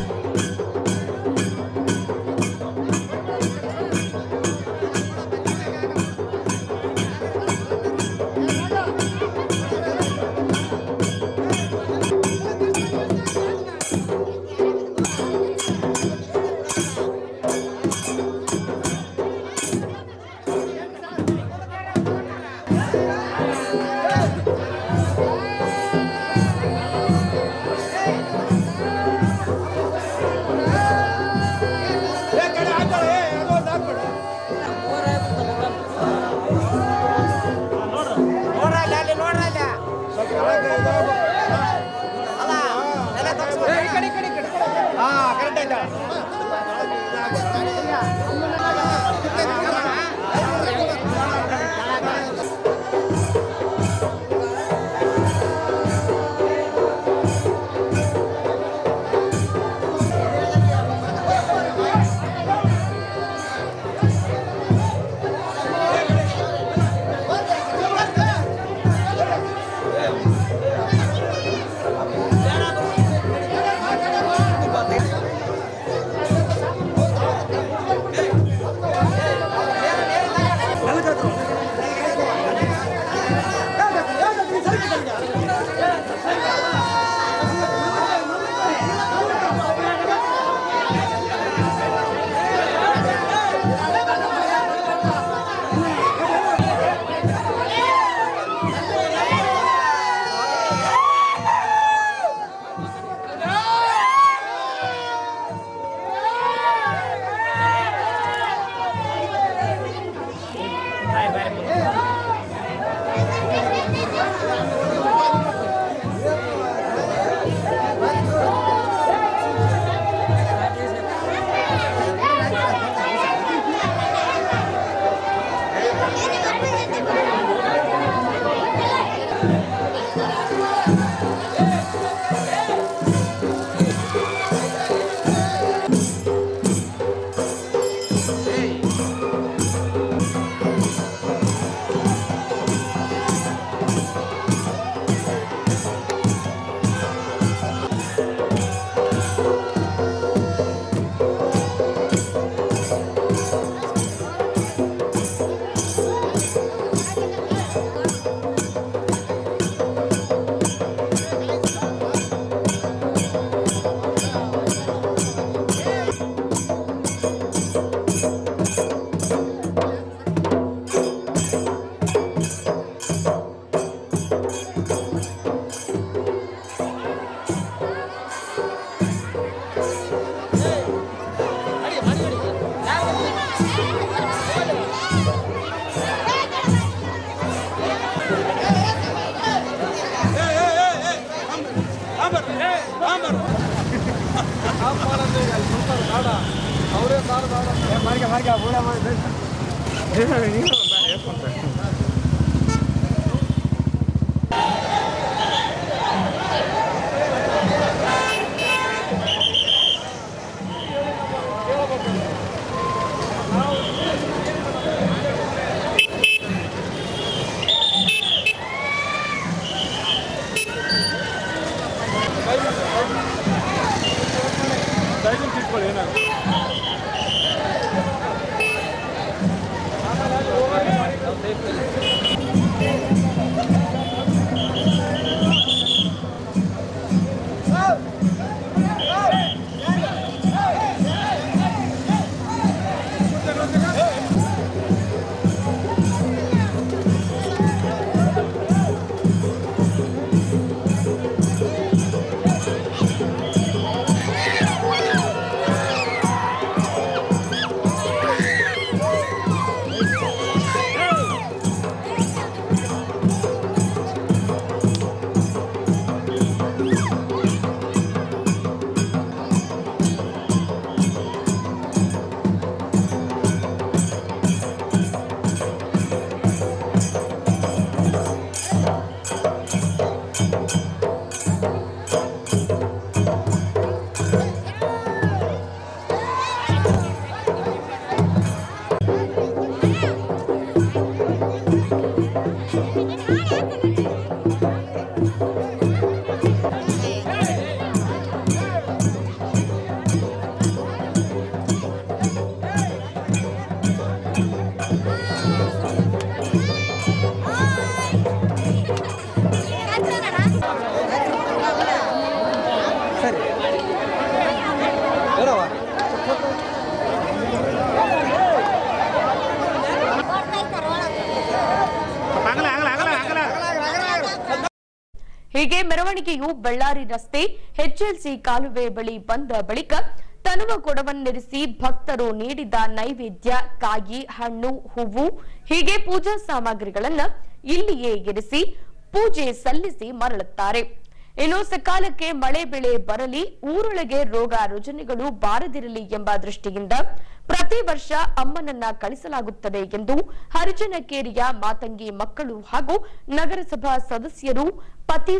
ಹೀಗೆ ಮೆರವಣಿಗೆಯು ಬಳ್ಳಾರಿ ರಸ್ತೆ ಎಚ್ಎಲ್ಸಿ ಕಾಲುವೆ ಬಳಿ ಬಂದ ಬಳಿಕ ತನುವ ಕೊಡವನ್ನಿರಿಸಿ ಭಕ್ತರು ನೀಡಿದ ನೈವೇದ್ಯ ಕಾಯಿ ಹಣ್ಣು ಹೂವು ಹೀಗೆ ಪೂಜಾ ಸಾಮಗ್ರಿಗಳನ್ನ ಇಲ್ಲಿಯೇ ಇರಿಸಿ ಪೂಜೆ ಸಲ್ಲಿಸಿ ಮರಳುತ್ತಾರೆ ಇನ್ನು ಸಕಾಲಕ್ಕೆ ಮಳೆ ಬೆಳೆ ಬರಲಿ ಊರೊಳಗೆ ರೋಗ ರುಜಿನಗಳು ಬಾರದಿರಲಿ ಎಂಬ ದೃಷ್ಟಿಯಿಂದ ಪ್ರತಿ ವರ್ಷ ಅಮ್ಮನನ್ನ ಕಳಿಸಲಾಗುತ್ತದೆ ಎಂದು ಹರಿಜನಕೇರಿಯ ಮಾತಂಗಿ ಮಕ್ಕಳು ಹಾಗೂ ನಗರಸಭಾ ಸದಸ್ಯರು ಪತಿ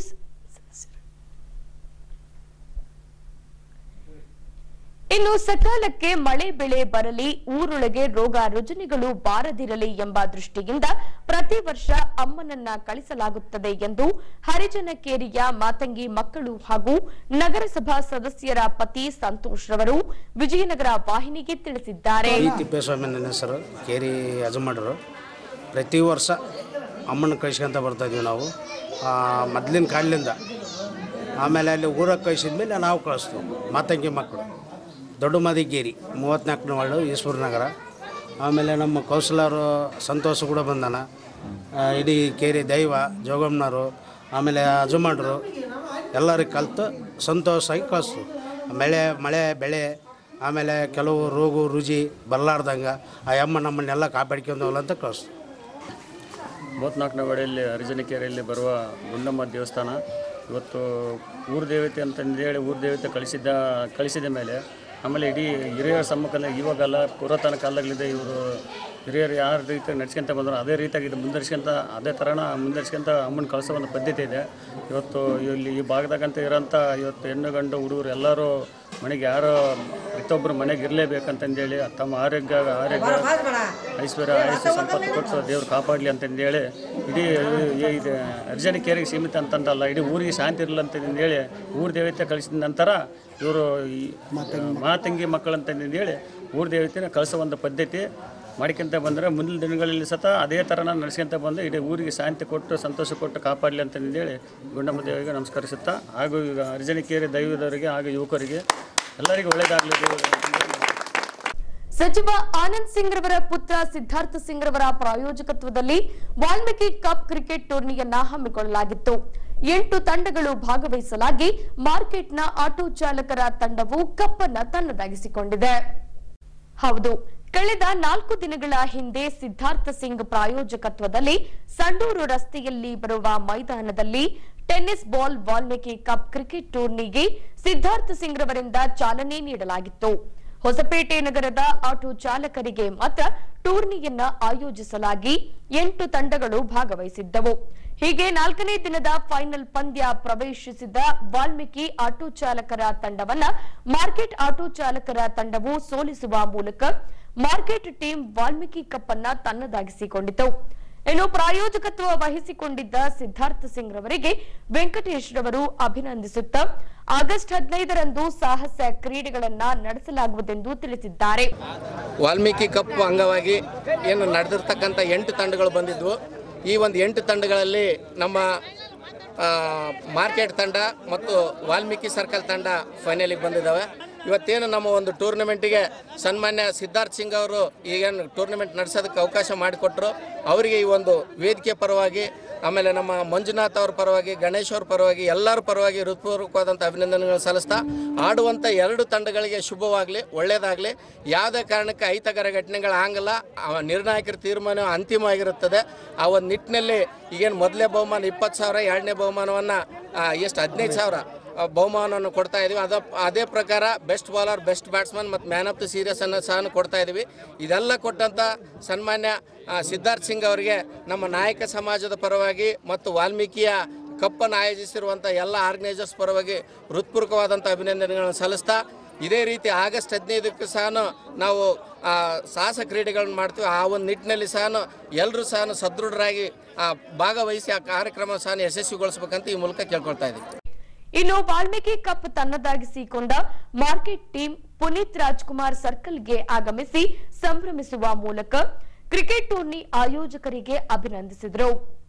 ಇನ್ನು ಸಕಾಲಕ್ಕೆ ಮಳೆ ಬೆಳೆ ಬರಲಿ ಊರೊಳಗೆ ರೋಗ ರುಜಿನಗಳು ಬಾರದಿರಲಿ ಎಂಬ ದೃಷ್ಟಿಯಿಂದ ಪ್ರತಿ ವರ್ಷ ಅಮ್ಮನನ್ನ ಕಳಿಸಲಾಗುತ್ತದೆ ಎಂದು ಹರಿಜನಕೇರಿಯ ಮಾತಂಗಿ ಮಕ್ಕಳು ಹಾಗೂ ನಗರಸಭಾ ಸದಸ್ಯರ ಪತಿ ಸಂತೋಷ್ ರವರು ವಿಜಯನಗರ ವಾಹಿನಿಗೆ ತಿಳಿಸಿದ್ದಾರೆ ಈ ತಿಪ್ಪೇಸ್ವಾಮಿ ನನ್ನ ಹೆಸರು ಕೇರಿ ಯಜಮಾನರು ಪ್ರತಿ ವರ್ಷ ಅಮ್ಮನ ಕಳ್ಸ್ಕೊಂತ ಬರ್ತಾಯಿದ್ವಿ ನಾವು ಮೊದಲಿನ ಕಾಲದಿಂದ ಆಮೇಲೆ ಅಲ್ಲಿ ಊರಾಗ ಕಳಿಸಿದ ಮೇಲೆ ನಾವು ಕಳಿಸ್ತೀವಿ ಮಾತಂಗಿ ಮಕ್ಕಳು ದೊಡ್ಡ ಮದಿಗೇರಿ ಮೂವತ್ತ್ನಾಲ್ಕನೇ ವಾರ್ಡು ಈಶ್ವರ ನಗರ ಆಮೇಲೆ ನಮ್ಮ ಕೌನ್ಸಿಲರು ಸಂತೋಷ ಕೂಡ ಬಂದಾನ ಆ, ಇಡೀ ಕೇರಿ ದೈವ ಜೋಗಮ್ಮನವರು ಆಮೇಲೆ ಯಜಮಾನ್ರು ಎಲ್ಲರಿಗೆ ಕಲಿತು ಸಂತೋಷವಾಗಿ ಕಳಿಸ್ತೀವಿ ಮಳೆ ಮಳೆ ಬೆಳೆ ಆಮೇಲೆ ಕೆಲವು ರೋಗು ರುಜಿ ಬರಲಾರ್ದಂಗೆ ಆ ಅಮ್ಮ ನಮ್ಮನ್ನೆಲ್ಲ ಕಾಪಾಡ್ಕೊಂಡು ಹೋಗಲ್ಲ ಅಂತ ಕಳಿಸ್ತೀವಿ ಮೂವತ್ತ್ನಾಲ್ಕನೇ ವಾರ್ಡಲ್ಲಿ ಹರಿಜನಕೆರೆಯಲ್ಲಿ ಬರುವ ಗುಂಡಮ್ಮ ದೇವಸ್ಥಾನ ಇವತ್ತು ಊರ ದೇವತೆ ಅಂತಂದೇಳಿ ಊರ ದೇವತೆ ಕಳಿಸಿದ್ದ ಕಳಿಸಿದ ಮೇಲೆ ಆಮೇಲೆ ಇಡೀ ಹಿರಿಯರ ಸಮ್ಮುಖದಲ್ಲಿ ಇವಾಗಲ್ಲ ಪುರಾತನ ಕಾಲದಲ್ಲಿದೆ ಇವರು ಹಿರಿಯರು ಯಾವ ರೀತಿ ನಡ್ಸ್ಕೊಂತ ಬಂದರು ಅದೇ ರೀತಿಯಾಗಿ ಇದು ಮುಂದುವರ್ಸ್ಕೊಂತ ಅದೇ ಥರನ ಮುಂದುವರ್ಸ್ಕೊಂತ ಅಮ್ಮನ ಕಳಿಸೋ ಒಂದು ಪದ್ಧತಿ ಇದೆ ಇವತ್ತು ಇಲ್ಲಿ ಈ ಭಾಗದಾಗಂತ ಇರೋಂಥ ಇವತ್ತು ಹೆಣ್ಣು ಗಂಡು ಹುಡುಗರು ಎಲ್ಲರೂ ಮನೆಗೆ ಯಾರೋ ಪ್ರತಿಯೊಬ್ಬರು ಮನೆಗೆ ಇರಲೇಬೇಕಂತಂದೇಳಿ ತಮ್ಮ ಆರೋಗ್ಯ ಆರೋಗ್ಯ ಐಶ್ವರ್ಯ ಆಯುಷ್ಯ ಸಂಪತ್ತು ಕೊಟ್ಟು ದೇವ್ರು ಕಾಪಾಡಲಿ ಅಂತಂದೇಳಿ ಇಡೀ ಈ- ಇದು ಅರ್ಜನಿಕೇರಿಗೆ ಸೀಮಿತ ಅಂತಂತಲ್ಲ ಇಡೀ ಊರಿಗೆ ಶಾಂತಿ ಇರಲಿ ಅಂತಂದೇಳಿ ಊರ ದೇವತೆ ಕಳಿಸಿದ ನಂತರ ಇವರು ಈ ಮಾತಂಗಿ ಮಕ್ಕಳು ಅಂತಂದೇಳಿ ಊರ ದೇವತೆನ ಕಳಿಸೋ ಒಂದು ಪದ್ಧತಿ ಮಾಡ್ಕೊಂತ ಬಂದರೆ ಮುಂದಿನ ದಿನಗಳಲ್ಲಿ ಸತ ಅದೇ ಥರನ ನಡೆಸ್ಕೊಂತ ಬಂದು ಇಡೀ ಊರಿಗೆ ಶಾಂತಿ ಕೊಟ್ಟು ಸಂತೋಷ ಕೊಟ್ಟು ಕಾಪಾಡಲಿ ಅಂತಂದೇಳಿ ಗುಂಡಮ್ಮ ದೇವಿಗೆ ನಮಸ್ಕರಿಸುತ್ತಾ ಹಾಗೂ ಈಗ ಅರ್ಜನಿಕೇರಿ ದೈವದವರಿಗೆ ಹಾಗೂ ಯುವಕರಿಗೆ ಎಲ್ಲರಿಗೂ ಒಳ್ಳೆಯದಾಗಲಿ ಸಚಿವ ಆನಂದ್ ಸಿಂಗ್ ರವರ ಪುತ್ರ ಸಿದ್ಧಾರ್ಥ ಸಿಂಗ್ ರವರ ಪ್ರಾಯೋಜಕತ್ವದಲ್ಲಿ ವಾಲ್ಮೀಕಿ ಕಪ್ ಕ್ರಿಕೆಟ್ ಟೂರ್ನಿಯನ್ನ ಹಮ್ಮಿಕೊಳ್ಳಲಾಗಿತ್ತು ಎಂಟು ತಂಡಗಳು ಭಾಗವಹಿಸಲಾಗಿ ಮಾರ್ಕೆಟ್ನ ಆಟೋ ಚಾಲಕರ ತಂಡವು ಕಪ್ ಅನ್ನ ತನ್ನದಾಗಿಸಿಕೊಂಡಿದೆ ಹೌದು ಕಳೆದ ನಾಲ್ಕು ದಿನಗಳ ಹಿಂದೆ ಸಿದ್ಧಾರ್ಥ ಸಿಂಗ್ ಪ್ರಾಯೋಜಕತ್ವದಲ್ಲಿ ಸಂಡೂರು ರಸ್ತೆಯಲ್ಲಿ ಬರುವ ಮೈದಾನದಲ್ಲಿ tennis ball Valmiki cup cricket ಟೂರ್ನಿಗೆ ಸಿದ್ಧಾರ್ಥ ಸಿಂಗ್ ರವರಿಂದ ಚಾಲನೆ ನೀಡಲಾಗಿತ್ತು ಹೊಸಪೇಟೆ ನಗರದ ಆಟೋ ಚಾಲಕರಿಗೆ ಮಾತ್ರ ಟೂರ್ನಿಯನ್ನ ಆಯೋಜಿಸಲಾಗಿ ಎಂಟು ತಂಡಗಳು ಭಾಗವಹಿಸಿದ್ದವು ಹೀಗೆ ನಾಲ್ಕನೇ ದಿನದ ಫೈನಲ್ ಪಂದ್ಯ ಪ್ರವೇಶಿಸಿದ ವಾಲ್ಮೀಕಿ ಆಟೋ ಚಾಲಕರ ತಂಡವನ್ನ ಮಾರ್ಕೆಟ್ ಆಟೋ ಚಾಲಕರ ತಂಡವು ಸೋಲಿಸುವ ಮೂಲಕ ಮಾರ್ಕೆಟ್ ಟೀಮ್ ವಾಲ್ಮೀಕಿ ಕಪ್ ಅನ್ನ ತನ್ನದಾಗಿಸಿಕೊಂಡಿತು ಇನ್ನು ಪ್ರಾಯೋಜಕತ್ವ ವಹಿಸಿಕೊಂಡಿದ್ದ ಸಿದ್ಧಾರ್ಥ ಸಿಂಗ್ ರವರಿಗೆ ವೆಂಕಟೇಶ್ ರವರು ಅಭಿನಂದಿಸುತ್ತಾ ಆಗಸ್ಟ್ ಹದಿನೈದರಂದು ಸಾಹಸ ಕ್ರೀಡೆಗಳನ್ನ ನಡೆಸಲಾಗುವುದೆಂದು ತಿಳಿಸಿದ್ದಾರೆ ವಾಲ್ಮೀಕಿ ಕಪ್ ಅಂಗವಾಗಿ ಏನು ನಡೆದಿರ್ತಕ್ಕಂಥ ಎಂಟು ತಂಡಗಳು ಬಂದಿದ್ವು ಈ ಒಂದು ಎಂಟು ತಂಡಗಳಲ್ಲಿ ನಮ್ಮ ಆ, ಮಾರ್ಕೆಟ್ ತಂಡ ಮತ್ತು ವಾಲ್ಮೀಕಿ ಸರ್ಕಲ್ ತಂಡ ಫೈನಲಿಗೆ ಬಂದಿದ್ದಾವೆ ಇವತ್ತೇನು ನಮ್ಮ ಒಂದು ಟೂರ್ನಮೆಂಟಿಗೆ ಸನ್ಮಾನ್ಯ ಸಿದ್ಧಾರ್ಥ್ ಸಿಂಗ್ ಅವರು ಈಗೇನು ಟೂರ್ನಮೆಂಟ್ ನಡೆಸೋದಕ್ಕೆ ಅವಕಾಶ ಮಾಡಿಕೊಟ್ರು ಅವರಿಗೆ ಈ ಒಂದು ವೇದಿಕೆ ಪರವಾಗಿ ಆಮೇಲೆ ನಮ್ಮ ಮಂಜುನಾಥ್ ಅವ್ರ ಪರವಾಗಿ ಗಣೇಶ್ ಅವ್ರ ಪರವಾಗಿ ಎಲ್ಲರ ಪರವಾಗಿ ಹೃತ್ಪೂರ್ವಕವಾದಂಥ ಅಭಿನಂದನೆಗಳು ಸಲ್ಲಿಸ್ತಾ ಆಡುವಂಥ ಎರಡು ತಂಡಗಳಿಗೆ ಶುಭವಾಗಲಿ ಒಳ್ಳೆಯದಾಗಲಿ ಯಾವುದೇ ಕಾರಣಕ್ಕೆ ಅಹಿತಕರ ಘಟನೆಗಳಾಗಲ್ಲ ಆ ನಿರ್ಣಾಯಕರ ತೀರ್ಮಾನ ಅಂತಿಮವಾಗಿರುತ್ತದೆ ಆ ಒಂದು ನಿಟ್ಟಿನಲ್ಲಿ ಈಗೇನು ಮೊದಲೇ ಬಹುಮಾನ ಇಪ್ಪತ್ತು ಸಾವಿರ ಎರಡನೇ ಬಹುಮಾನವನ್ನು ಎಷ್ಟು ಹದಿನೈದು ಸಾವಿರ ಆ, ಬಹುಮಾನವನ್ನು ಕೊಡ್ತಾ ಇದೀವಿ ಅದ ಅದೇ ಪ್ರಕಾರ ಬೆಸ್ಟ್ ಬಾಲರ್ ಬೆಸ್ಟ್ ಬ್ಯಾಟ್ಸ್ಮನ್ ಮತ್ತು ಮ್ಯಾನ್ ಆಫ್ ದಿ ಸೀರೀಸ್ ಅನ್ನು ಸಹ ಕೊಡ್ತಾ ಇದೀವಿ ಇದೆಲ್ಲ ಕೊಟ್ಟಂಥ ಸನ್ಮಾನ್ಯ ಆ, ಸಿದ್ಧಾರ್ಥ್ ಸಿಂಗ್ ಅವರಿಗೆ ನಮ್ಮ ನಾಯಕ ಸಮಾಜದ ಪರವಾಗಿ ಮತ್ತು ವಾಲ್ಮೀಕಿಯ ಕಪ್ಪನ್ನು ಆಯೋಜಿಸಿರುವಂಥ ಎಲ್ಲ ಆರ್ಗನೈಸರ್ಸ್ ಪರವಾಗಿ ಹೃತ್ಪೂರ್ವಕವಾದಂಥ ಅಭಿನಂದನೆಗಳನ್ನು ಸಲ್ಲಿಸ್ತಾ ಇದೇ ರೀತಿ ಆಗಸ್ಟ್ ಹದಿನೈದಕ್ಕೂ ಸಹ ನಾವು ಆ, ಸಾಹಸ ಕ್ರೀಡೆಗಳನ್ನು ಮಾಡ್ತೀವಿ ಆ ಒಂದು ನಿಟ್ಟಿನಲ್ಲಿ ಸಹ ಎಲ್ಲರೂ ಸಹ ಸದೃಢರಾಗಿ ಆ, ಭಾಗವಹಿಸಿ ಆ ಕಾರ್ಯಕ್ರಮ ಸಹ ಯಶಸ್ವಿಗೊಳಿಸ್ಬೇಕಂತ ಈ ಮೂಲಕ ಕೇಳ್ಕೊಳ್ತಾ ಇದ್ದೀವಿ ಇನ್ನು ವಾಲ್ಮೀಕಿ ಕಪ್ ತನ್ನದಾಗಿಸಿಕೊಂಡ ಮಾರ್ಕೆಟ್ ಟೀಮ್ ಪುನೀತ್ ರಾಜ್ಕುಮಾರ್ ಸರ್ಕಲ್ಗೆ ಆಗಮಿಸಿ ಸಂಭ್ರಮಿಸುವ ಮೂಲಕ ಕ್ರಿಕೆಟ್ ಟೂರ್ನಿ ಆಯೋಜಕರಿಗೆ ಅಭಿನಂದಿಸಿದರು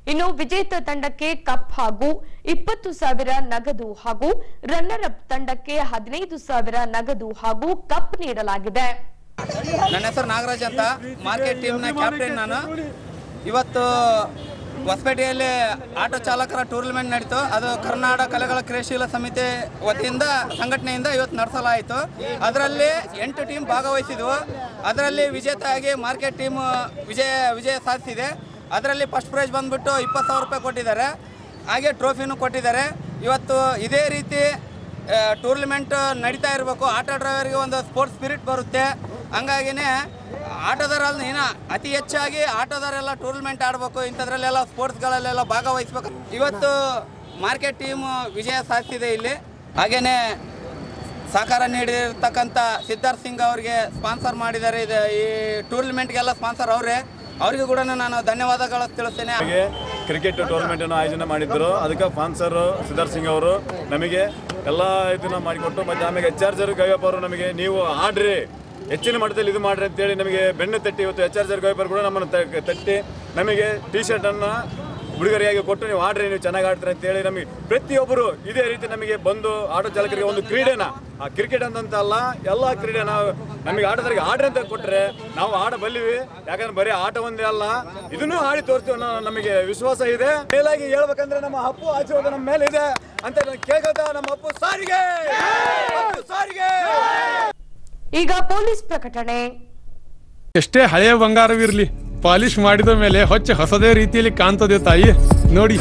ಇನ್ನು ವಿಜೇತ ತಂಡಕ್ಕೆ ಕಪ್ ಹಾಗೂ ಇಪ್ಪತ್ತು ಸಾವಿರ ನಗದು ಹಾಗೂ ರನ್ನರ್ ಅಪ್ ತಂಡಕ್ಕೆ ಹದಿನೈದು ಸಾವಿರ ನಗದು ಹಾಗೂ ಕಪ್ ನೀಡಲಾಗಿದೆ ನನ್ನ ಹೆಸರು ನಾಗರಾಜ್ ಅಂತ ಮಾರ್ಕೆಟ್ ಟೀಮ್ನ ಕ್ಯಾಪ್ಟನ್ ನಾನು ಇವತ್ತು ಹೊಸಪೇಟೆಯಲ್ಲಿ ಆಟೋ ಚಾಲಕರ ಟೂರ್ನಮೆಂಟ್ ನಡೀತು ಅದು ಕರ್ನಾಟಕ ಕಲೆಗಳ ಕ್ರಿಯಾಶೀಲ ಸಮಿತಿ ವತಿಯಿಂದ ಸಂಘಟನೆಯಿಂದ ಇವತ್ತು ನಡೆಸಲಾಯಿತು ಅದರಲ್ಲಿ ಎಂಟು ಟೀಮ್ ಭಾಗವಹಿಸಿದ್ವು ಅದರಲ್ಲಿ ವಿಜೇತ ಆಗಿ ಮಾರ್ಕೆಟ್ ಟೀಮ್ ವಿಜಯ ವಿಜಯ ಸಾಧಿಸಿದೆ ಅದರಲ್ಲಿ ಫಸ್ಟ್ ಪ್ರೈಸ್ ಬಂದ್ಬಿಟ್ಟು ಇಪ್ಪತ್ತು ಸಾವಿರ ರೂಪಾಯಿ ಕೊಟ್ಟಿದ್ದಾರೆ ಹಾಗೆ ಟ್ರೋಫಿನೂ ಕೊಟ್ಟಿದ್ದಾರೆ ಇವತ್ತು ಇದೇ ರೀತಿ ಟೂರ್ನಮೆಂಟ್ ನಡೀತಾ ಇರಬೇಕು ಆಟೋ ಡ್ರೈವರ್ಗೆ ಒಂದು ಸ್ಪೋರ್ಟ್ಸ್ ಸ್ಪಿರಿಟ್ ಬರುತ್ತೆ ಹಂಗಾಗಿನೇ ಆಟೋದರಲ್ಲಿ ಇನ್ನ ಅತಿ ಹೆಚ್ಚಾಗಿ ಆಟೋದವರೆಲ್ಲ ಟೂರ್ನಮೆಂಟ್ ಆಡಬೇಕು ಇಂಥದ್ರಲ್ಲೆಲ್ಲ ಸ್ಪೋರ್ಟ್ಸ್ಗಳಲ್ಲೆಲ್ಲ ಭಾಗವಹಿಸ್ಬೇಕು ಇವತ್ತು ಮಾರ್ಕೆಟ್ ಟೀಮ್ ವಿಜಯ ಸಾಧಿಸಿದೆ ಇಲ್ಲಿ ಹಾಗೇನೆ ಸಹಕಾರ ನೀಡಿರ್ತಕ್ಕಂಥ ಸಿದ್ಧಾರ್ಥ್ ಸಿಂಗ್ ಅವರಿಗೆ ಸ್ಪಾನ್ಸರ್ ಮಾಡಿದ್ದಾರೆ ಇದು ಈ ಟೂರ್ನಮೆಂಟ್ಗೆಲ್ಲ ಸ್ಪಾನ್ಸರ್ ಅವರೇ ಅವರಿಗೂ ಕೂಡ ನಾನು ಧನ್ಯವಾದಗಳು ತಿಳಿಸ್ತೇನೆ ನಮಗೆ ಕ್ರಿಕೆಟ್ ಟೂರ್ನಮೆಂಟ್ ಅನ್ನು ಆಯೋಜನೆ ಮಾಡಿದ್ರು ಅದಕ್ಕೆ ಸ್ಪಾನ್ಸರ್ ಸಿದ್ಧಾರ್ಥ್ ಸಿಂಗ್ ಅವರು ನಮಗೆ ಎಲ್ಲ ಇದನ್ನ ಮಾಡಿಕೊಟ್ಟು ಮತ್ತೆ ಆಮೇಲೆ ಎಚ್ ಆರ್ ಜರ್ ಗೈಯಪ್ಪ ಅವರು ನಮಗೆ ನೀವು ಆಡ್ರಿ ಹೆಚ್ಚಿನ ಮಟ್ಟದಲ್ಲಿ ಇದು ಮಾಡ್ರಿ ಅಂತೇಳಿ ನಮಗೆ ಬೆನ್ನು ತಟ್ಟಿ ಇವತ್ತು ಎಚ್ ಆರ್ ಜರ್ ಗೈಯಪ್ಪ ಕೂಡ ನಮ್ಮನ್ನು ತ- ತಟ್ಟಿ ನಮಗೆ ಟಿ ಶರ್ಟ್ ಅನ್ನ ಉಡುಗೊರೆಯಾಗಿ ಕೊಟ್ಟು ನೀವು ಆಡ್ರಿ ನೀವು ಚೆನ್ನಾಗಿ ಆಡ್ತೀರಿ ಅಂತೇಳಿ ನಮಗೆ ಪ್ರತಿಯೊಬ್ಬರು ಇದೇ ರೀತಿ ನಮಗೆ ಬಂದು ಆಟೋ ಚಾಲಕರಿಗೆ ಒಂದು ಕ್ರೀಡೆನ ಆ ಕ್ರಿಕೆಟ್ ಅಂತಂತ ಅಲ್ಲ ಎಲ್ಲ ಕ್ರೀಡೆ ನಾವು ನಮಗೆ ಆಟೋದರಿಗೆ ಆಡ್ರಿ ಅಂತ ಕೊಟ್ಟರೆ ನಾವು ಆಡಬಲ್ಲಿವಿ ಯಾಕಂದ್ರೆ ಬರೀ ಆಟ ಒಂದೇ ಅಲ್ಲ ಇದನ್ನು ಆಡಿ ತೋರಿಸ್ತೀವಿ ಅನ್ನೋ ನಮಗೆ ವಿಶ್ವಾಸ ಇದೆ ಮೇಲಾಗಿ ಹೇಳ್ಬೇಕಂದ್ರೆ ನಮ್ಮ ಅಪ್ಪು ಆಶೀರ್ವಾದ ನಮ್ಮ ಮೇಲೆ ಇದೆ ಅಂತ ನಾನು ಕೇಳ್ಕೊತಾ ನಮ್ಮ ಅಪ್ಪು ಸಾರಿಗೆ ಅಪ್ಪು ಸಾರಿಗೆ ಈಗ ಪೊಲೀಸ್ ಪ್ರಕಟಣೆ ಎಷ್ಟೇ ಹಳೆಯ ಬಂಗಾರವಿರ್ಲಿ ಪಾಲಿಶ್ ಮಾಡಿದ ಮೇಲೆ ಹೊಚ್ಚ ಹೊಸದೇ ರೀತಿಯಲ್ಲಿ ಕಾಣ್ತದೆ ತಾಯಿ ನೋಡಿ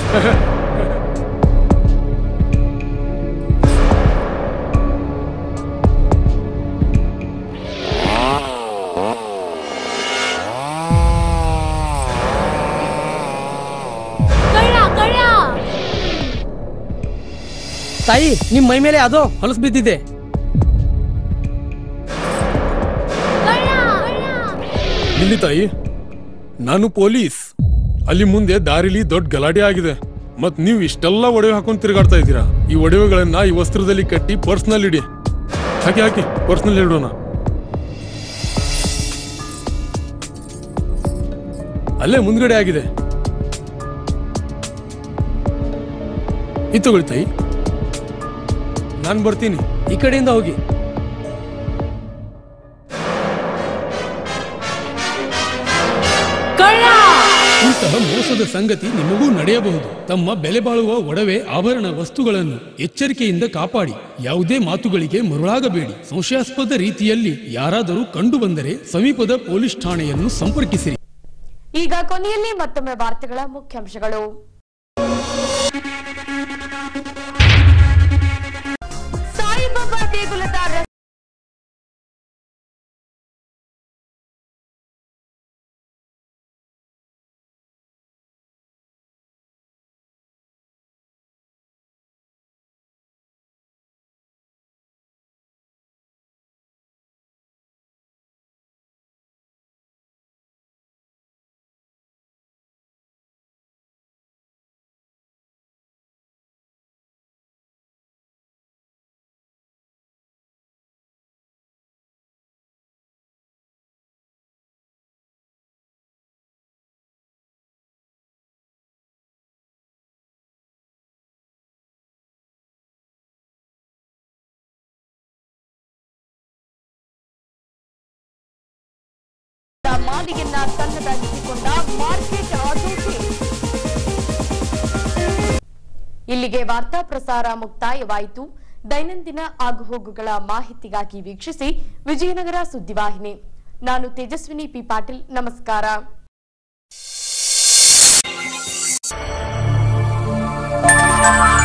ತಾಯಿ ನಿಮ್ ಮೈ ಮೇಲೆ ಅದೋ ಹೊಲಸು ಬಿದ್ದಿದೆ ಇಲ್ಲಿ ತಾಯಿ ನಾನು ಪೊಲೀಸ್ ಅಲ್ಲಿ ಮುಂದೆ ದಾರಿಲಿ ದೊಡ್ಡ ಗಲಾಟೆ ಆಗಿದೆ ಮತ್ ನೀವು ಇಷ್ಟೆಲ್ಲ ಒಡವೆ ಹಾಕೊಂಡು ತಿರುಗಾಡ್ತಾ ಇದ್ದೀರಾ ಈ ಒಡವೆಗಳನ್ನ ಈ ವಸ್ತ್ರದಲ್ಲಿ ಕಟ್ಟಿ ಪರ್ಸ್ನಲ್ಲಿ ಇಡಿ ಹಾಕಿ ಹಾಕಿ ಪರ್ಸ್ನಲ್ಲಿ ಇಡೋಣ ಅಲ್ಲೇ ಮುಂದ್ಗಡೆ ಆಗಿದೆ ಇದು ತಗೊಳ್ಳಿ ತಾಯಿ ನಾನು ಬರ್ತೀನಿ ಈ ಕಡೆಯಿಂದ ಹೋಗಿ ಇಂತಹ ಮೋಸದ ಸಂಗತಿ ನಿಮಗೂ ನಡೆಯಬಹುದು ತಮ್ಮ ಬೆಲೆ ಬಾಳುವ ಒಡವೆ ಆಭರಣ ವಸ್ತುಗಳನ್ನು ಎಚ್ಚರಿಕೆಯಿಂದ ಕಾಪಾಡಿ ಯಾವುದೇ ಮಾತುಗಳಿಗೆ ಮರುಳಾಗಬೇಡಿ ಸಂಶಯಾಸ್ಪದ ರೀತಿಯಲ್ಲಿ ಯಾರಾದರೂ ಕಂಡು ಬಂದರೆ ಸಮೀಪದ ಪೊಲೀಸ್ ಠಾಣೆಯನ್ನು ಸಂಪರ್ಕಿಸಿರಿ ಈಗ ಕೊನೆಯಲ್ಲಿ ಮತ್ತೊಮ್ಮೆ ವಾರ್ತೆಗಳ ಮುಖ್ಯಾಂಶಗಳು ಸಾಯಿಬಾಬಾ ದೇಗುಲದ ರಸ್ತೆ ಮಾಲಿಗೆಯನ್ನ ತನ್ನದಾಗಿಸಿಕೊಂಡ ಮಾರ್ಕೆಟ್ ಆಟೋ ಇಲ್ಲಿಗೆ ವಾರ್ತಾ ಪ್ರಸಾರ ಮುಕ್ತಾಯವಾಯಿತು ದೈನಂದಿನ ಆಗುಹೋಗುಗಳ ಮಾಹಿತಿಗಾಗಿ ವೀಕ್ಷಿಸಿ ವಿಜಯನಗರ ಸುದ್ದಿವಾಹಿನಿ ನಾನು ತೇಜಸ್ವಿನಿ ಪಿ ಪಾಟೀಲ್ ನಮಸ್ಕಾರ